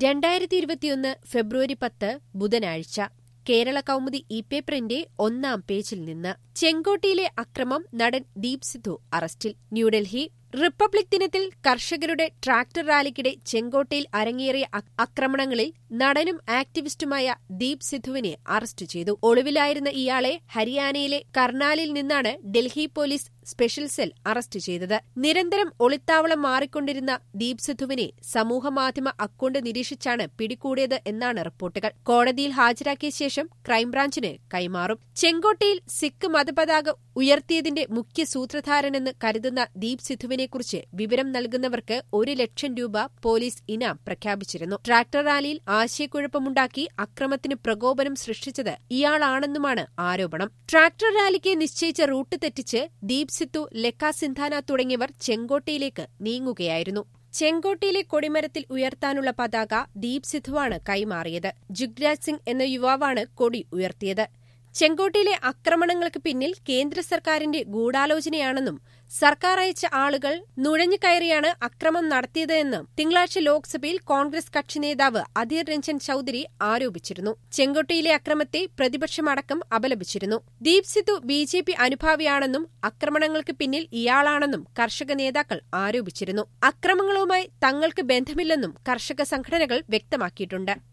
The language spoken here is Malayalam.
രണ്ടായിരത്തി ഇരുപത്തിയൊന്ന് ഫെബ്രുവരി പത്ത് ബുധനാഴ്ച കേരള കൗമുദി ഇ പേപ്പറിന്റെ ഒന്നാം പേജിൽ നിന്ന് ചെങ്കോട്ടയിലെ അക്രമം നടൻ ദീപ് സിദ്ധു അറസ്റ്റിൽ ന്യൂഡൽഹി റിപ്പബ്ലിക് ദിനത്തിൽ കർഷകരുടെ ട്രാക്ടർ റാലിക്കിടെ ചെങ്കോട്ടയിൽ അരങ്ങേറിയ അ- ആക്രമണങ്ങളിൽ നടനും ആക്ടിവിസ്റ്റുമായ ദീപ് സിദ്ധുവിനെ അറസ്റ്റ് ചെയ്തു ഒളിവിലായിരുന്ന ഇയാളെ ഹരിയാനയിലെ കർണാലിൽ നിന്നാണ് Delhi police special cell arrest ചെയ്തത് നിരന്തരം ഒളിത്താവളം മാറിക്കൊണ്ടിരുന്ന ദീപ് സിദ്ധുവിനെ സമൂഹമാധ്യമ അക്കൌണ്ട് നിരീക്ഷിച്ചാണ് പിടികൂടിയത് എന്നാണ് റിപ്പോർട്ടുകൾ കോടതിയിൽ ഹാജരാക്കിയ ശേഷം ക്രൈംബ്രാഞ്ചിന് കൈമാറും ചെങ്കോട്ടയിൽ സിഖ് മതപതാക ഉയർത്തിയതിന്റെ മുഖ്യ സൂത്രധാരനെന്ന് കരുതുന്ന ദീപ് സിദ്ധുവിനെക്കുറിച്ച് വിവരം നൽകുന്നവർക്ക് ഒരു ലക്ഷം രൂപ പോലീസ് ഇനാം പ്രഖ്യാപിച്ചിരുന്നു ട്രാക്ടർ റാലിയിൽ ആശയക്കുഴപ്പമുണ്ടാക്കി അക്രമത്തിന് പ്രകോപനം സൃഷ്ടിച്ചത് ഇയാളാണെന്നുമാണ് ആരോപണം ട്രാക്ടർ റാലിക്ക് നിശ്ചയിച്ച റൂട്ട് തെറ്റിച്ച് ദീപ് സിദ്ധു ലെക്ക സിന്ധാന തുടങ്ങിയവർ ചെങ്കോട്ടയിലേക്ക് നീങ്ങുകയായിരുന്നു ചെങ്കോട്ടയിലെ കൊടിമരത്തിൽ ഉയർത്താനുള്ള പതാക ദീപ് സിദ്ധുവാണ് കൈമാറിയത് ജുഗ്രാജ് സിംഗ് എന്ന യുവാവാണ് കൊടി ഉയർത്തിയത് ചെങ്കോട്ടയിലെ ആക്രമണങ്ങൾക്ക് പിന്നിൽ കേന്ദ്ര സർക്കാരിന്റെ ഗൂഢാലോചനയാണെന്നും സർക്കാർ അയച്ച ആളുകൾ നുഴഞ്ഞുകയറിയാണ് അക്രമം നടത്തിയതെന്നും തിങ്കളാഴ്ച ലോക്സഭയിൽ കോൺഗ്രസ് കക്ഷി നേതാവ് അധീർ രഞ്ജൻ ചൌധരി ആരോപിച്ചിരുന്നു ചെങ്കോട്ടയിലെ അക്രമത്തെ പ്രതിപക്ഷമടക്കം അപലപിച്ചിരുന്നു Deep Sidhu B J P അനുഭാവിയാണെന്നും ആക്രമണങ്ങൾക്ക് പിന്നിൽ ഇയാളാണെന്നും കർഷക നേതാക്കൾ ആരോപിച്ചിരുന്നു അക്രമങ്ങളുമായി തങ്ങൾക്ക് ബന്ധമില്ലെന്നും കർഷക സംഘടനകൾ വ്യക്തമാക്കിയിട്ടുണ്ട്